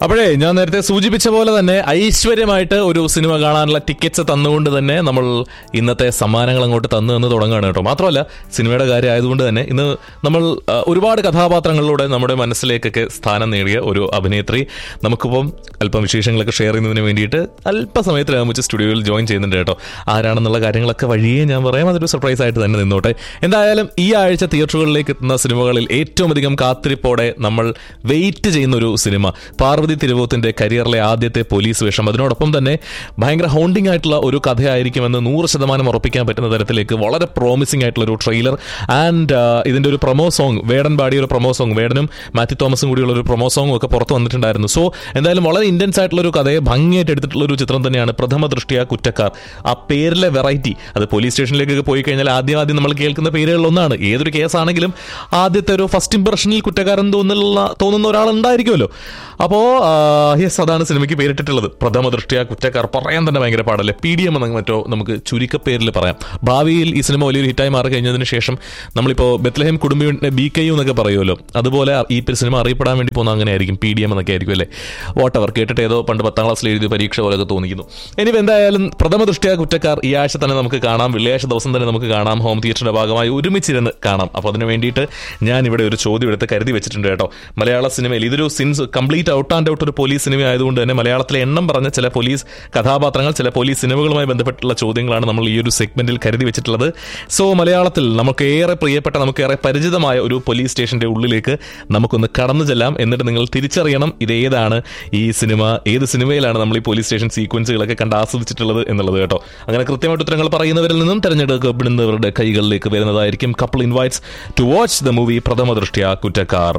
അപ്പോഴേ ഞാൻ നേരത്തെ സൂചിപ്പിച്ച പോലെ തന്നെ ഐശ്വര്യമായിട്ട് ഒരു സിനിമ കാണാനുള്ള ടിക്കറ്റ്സ് തന്നുകൊണ്ട് തന്നെ നമ്മൾ ഇന്നത്തെ സമ്മാനങ്ങൾ അങ്ങോട്ട് തന്നു എന്ന് തുടങ്ങുകയാണ് കേട്ടോ മാത്രമല്ല സിനിമയുടെ കാര്യം ആയതുകൊണ്ട് തന്നെ ഇന്ന് നമ്മൾ ആ, ഒരുപാട് കഥാപാത്രങ്ങളിലൂടെ നമ്മുടെ മനസ്സിലേക്കൊക്കെ സ്ഥാനം നേടിയ ഒരു അഭിനേത്രി നമുക്കിപ്പം അല്പം വിശേഷങ്ങളൊക്കെ ഷെയർ ചെയ്യുന്നതിന് വേണ്ടിയിട്ട് അല്പസമയത്തിനകം വെച്ച് സ്റ്റുഡിയോയിൽ ജോയിൻ ചെയ്യുന്നുണ്ട് കേട്ടോ ആരാണെന്നുള്ള കാര്യങ്ങളൊക്കെ വഴിയേ ഞാൻ പറയാം അതൊരു സർപ്രൈസ് ആയിട്ട് തന്നെ നിന്നോട്ടെ എന്തായാലും ഈ ആഴ്ച തിയേറ്ററുകളിലേക്ക് എത്തുന്ന സിനിമകളിൽ ഏറ്റവും അധികം കാത്തിരിപ്പോടെ നമ്മൾ വെയിറ്റ് ചെയ്യുന്ന ഒരു സിനിമ പാർവതി തിരുവോത്തിന്റെ കരിയറിലെ ആദ്യത്തെ പോലീസ് വേഷം അതിനോടൊപ്പം തന്നെ ഭയങ്കര ഹോണ്ടിങ് ആയിട്ടുള്ള ഒരു കഥയായിരിക്കുമെന്ന് നൂറ് ശതമാനം ഉറപ്പിക്കാൻ പറ്റുന്ന തരത്തിലേക്ക് വളരെ പ്രോമിസിംഗ് ആയിട്ടുള്ള ഒരു ട്രെയിലർ ആൻഡ് ഇതിന്റെ ഒരു പ്രൊമോ സോങ് വേടൻ പാടിയ ഒരു പ്രൊമോ സോങ് വേടനും മാത്യു തോമസും കൂടിയുള്ള ഒരു പ്രൊമോ സോങ്ങും ഒക്കെ പുറത്ത് വന്നിട്ടുണ്ടായിരുന്നു സോ എന്തായാലും വളരെ ഇന്റൻസ് ആയിട്ടുള്ള ഒരു കഥയെ ഭംഗിയായിട്ട് എടുത്തിട്ടുള്ള ഒരു ചിത്രം തന്നെയാണ് പ്രഥമ ദൃഷ്ടിയ കുറ്റക്കാർ ആ പേരിലെ വെറൈറ്റി അത് പോലീസ് സ്റ്റേഷനിലേക്കൊക്കെ പോയി കഴിഞ്ഞാൽ ആദ്യം ആദ്യം നമ്മൾ കേൾക്കുന്ന പേരുകളിലൊന്നാണ് ഏതൊരു കേസാണെങ്കിലും ആദ്യത്തെ ഒരു ഫസ്റ്റ് ഇംപ്രഷനിൽ കുറ്റക്കാരൻ തോന്നുന്ന തോന്നുന്ന ഒരാൾ ഉണ്ടായിരിക്കുമല്ലോ അപ്പോൾ യെസ് അതാണ് സിനിമയ്ക്ക് പേരിട്ടിട്ടുള്ളത് പ്രഥമ ദൃഷ്ടിയ കുറ്റക്കാർ പറയാൻ തന്നെ ഭയങ്കര പാടല്ലേ പി ഡി എം എന്ന മറ്റോ നമുക്ക് ചുരുക്കപ്പേരിൽ പറയാം ഭാവിയിൽ ഈ സിനിമ വലിയൊരു ഹിറ്റായി മാറി കഴിഞ്ഞതിന് ശേഷം നമ്മളിപ്പോൾ ബത്ലഹേം കുടുംബ ബി കെ യു എന്നൊക്കെ പറയുമല്ലോ അതുപോലെ ഈ സിനിമ അറിയപ്പെടാൻ വേണ്ടി പോകുന്ന അങ്ങനെ ആയിരിക്കും പി ഡി എം എന്നൊക്കെ ആയിരിക്കും അല്ലേ വാട്ട് അവർ കേട്ടിട്ട് ഏതോ പണ്ട് പത്താം ക്ലാസ്സിൽ എഴുതിയ പരീക്ഷ പോലെയൊക്കെ തോന്നിക്കുന്നു ഇനി എന്തായാലും പ്രഥമ ദൃഷ്ടിയ കുറ്റക്കാർ ഈ ആഴ്ച തന്നെ നമുക്ക് കാണാം വെള്ളിയാഴ്ച ദിവസം തന്നെ നമുക്ക് കാണാം ഹോം തിയേറ്ററിന്റെ ഭാഗമായി ഒരുമിച്ചിരുന്ന് കാണാം അപ്പോൾ അതിന് വേണ്ടിയിട്ട് ഞാൻ ഇവിടെ ഒരു ചോദ്യം എടുത്ത് കരുതി വെച്ചിട്ടുണ്ട് കേട്ടോ മലയാള സിനിമയിൽ ഇതൊരു സിൻസ് കംപ്ലീറ്റ് ഔട്ട് ആൻഡ് ഔട്ട് ഒരു പോലീസ് സിനിമ ആയതുകൊണ്ട് തന്നെ മലയാളത്തിലെ എണ്ണം പറഞ്ഞ ചില പോലീസ് കഥാപാത്രങ്ങൾ ചില പോലീസ് സിനിമകളുമായി ബന്ധപ്പെട്ടുള്ള ചോദ്യങ്ങളാണ് നമ്മൾ ഈ ഒരു സെഗ്മെന്റിൽ കരുതി വെച്ചിട്ടുള്ളത് സോ മലയാളത്തിൽ നമുക്ക് ഏറെ പ്രിയപ്പെട്ട നമുക്ക് ഏറെ പരിചിതമായ ഒരു പോലീസ് സ്റ്റേഷന്റെ ഉള്ളിലേക്ക് നമുക്കൊന്ന് കടന്നു ചെല്ലാം എന്നിട്ട് നിങ്ങൾ തിരിച്ചറിയണം ഇത് ഏതാണ് ഈ സിനിമ ഏത് സിനിമയിലാണ് നമ്മൾ ഈ പോലീസ് സ്റ്റേഷൻ സീക്വൻസുകളൊക്കെ കണ്ട് ആസ്വദിച്ചിട്ടുള്ളത് എന്നുള്ളത് കേട്ടോ അങ്ങനെ കൃത്യമായിട്ട് ഉത്തരങ്ങൾ പറയുന്നവരിൽ നിന്നും തെരഞ്ഞെടുക്കപ്പെടുന്നവരുടെ കൈകളിലേക്ക് വരുന്നതായിരിക്കും couple invites to watch the movie Prathama Drishtya കുറ്റക്കാർ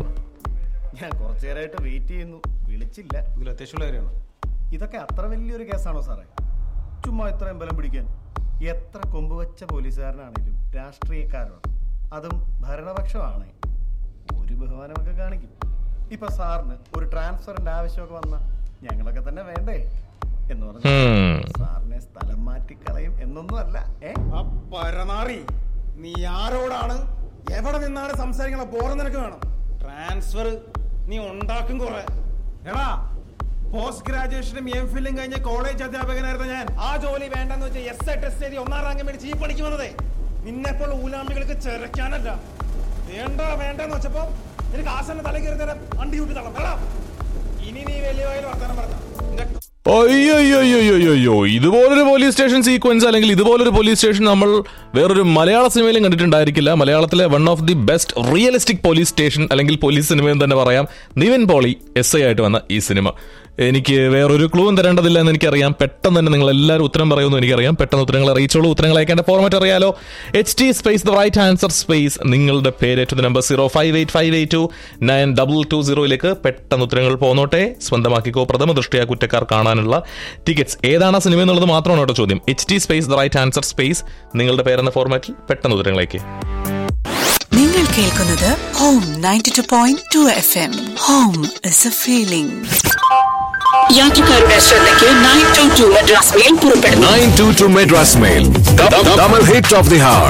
ഞാൻ കുറച്ചു നേരമായിട്ട് വെയിറ്റ് ചെയ്യുന്നു വിളിച്ചില്ല ഇതിൽ അത്യാവശ്യമുള്ള കാര്യമാണ് ഇതൊക്കെ അത്ര വലിയൊരു കേസാണോ സാറേ ചുമ്മാ ഇത്രയും ബലം പിടിക്കാൻ എത്ര കൊമ്പ് വെച്ച പോലീസുകാരനാണേലും രാഷ്ട്രീയക്കാരാണ് അതും ഭരണപക്ഷമാണ് ഒരു ബഹുമാനമൊക്കെ കാണിക്കും ഇപ്പൊ സാറിന് ഒരു ട്രാൻസ്ഫറിന്റെ ആവശ്യമൊക്കെ വന്ന ഞങ്ങളൊക്കെ തന്നെ വേണ്ടേ എന്ന് പറഞ്ഞു Hmm. സാറിനെ സ്ഥലം മാറ്റി കളയും എന്നൊന്നും അല്ല ഏ ആ പരനാറി നീ ആരോടാണ് എവിടെ നിന്നാണ് സംസാരിക്കണ ബോറം നിനക്ക് വേണം ട്രാൻസ്ഫർ നീ ഉണ്ടാക്കും കുറെ എടാ പോസ്റ്റ് ഗ്രാജുവേഷനും എം ഫില്ലും കഴിഞ്ഞ കോളേജ് അധ്യാപകനായിരുന്നു ഞാൻ ആ ജോലി വേണ്ടെന്ന് വെച്ചാൽ എസ് ഐ ടെസ്റ്റ് ചെയ്ത് ഒന്നാം റാങ്ക് മേടിച്ച് ഈ പണിക്ക് വന്നതേ നിന്നെപ്പോൾ ഊലാമ്പികൾക്ക് ചെരക്കാനല്ല വേണ്ട വേണ്ടെന്ന് വെച്ചപ്പോ എനിക്ക് ആസന തല കയറി തരാം അണ്ടി കൂട്ടി തള്ളം എടാ ഇനി നീ വലിയ വയൽ വർത്തമാനം പറഞ്ഞ നിന്റെ അയ്യോ ഇതുപോലൊരു പോലീസ് സ്റ്റേഷൻ സീക്വൻസ് അല്ലെങ്കിൽ ഇതുപോലൊരു പോലീസ് സ്റ്റേഷൻ നമ്മൾ വേറൊരു മലയാള സിനിമയിലും കണ്ടിട്ടുണ്ടായിരിക്കില്ല മലയാളത്തിലെ one of the best realistic police station അല്ലെങ്കിൽ പോലീസ് സിനിമയെന്ന് തന്നെ പറയാം നിവിൻ പോളി എസ് ഐ ആയിട്ട് വന്ന ഈ സിനിമ എനിക്ക് വേറൊരു ക്ലൂവും തരേണ്ടതില്ല എന്ന് എനിക്കറിയാം പെട്ടെന്ന് തന്നെ നിങ്ങൾ എല്ലാവരും ഉത്തരം പറയുമെന്ന് എനിക്കറിയാം പെട്ടെന്ന് ഉത്തരങ്ങൾ അറിയിച്ചോളൂ ഉത്തരങ്ങൾ അയക്കേണ്ട ഫോർമാറ്റ് അറിയാലോ H T space the right answer space നിങ്ങളുടെ പേര് to the number zero five eight five eight two nine double two സീറോയിലേക്ക് പെട്ടെന്ന് ഉത്തരങ്ങൾ പോന്നോട്ടെ സ്വന്തമാക്കിക്കോ പ്രഥമ ദൃഷ്ടിയ കുറ്റക്കാർ കാണാനുള്ള ടിക്കറ്റ്സ് ഏതാണ് ആ സിനിമ എന്നുള്ളത് മാത്രമാണ് കേട്ടോ ചോദ്യം H T space the right answer space നിങ്ങളുടെ പേരെന്ന ഫോർമാറ്റിൽ പെട്ടെന്ന് ഉത്തരങ്ങളേക്ക് നിങ്ങൾ കേൾക്കുന്നത് home ninety two point two F M home is a feeling യാത്രക്കാരുടെ ശ്രദ്ധയ്ക്ക് nine two two Madras mail പുറപ്പെടുന്നു 922 Madras Mail. The, the, double hit of the hour.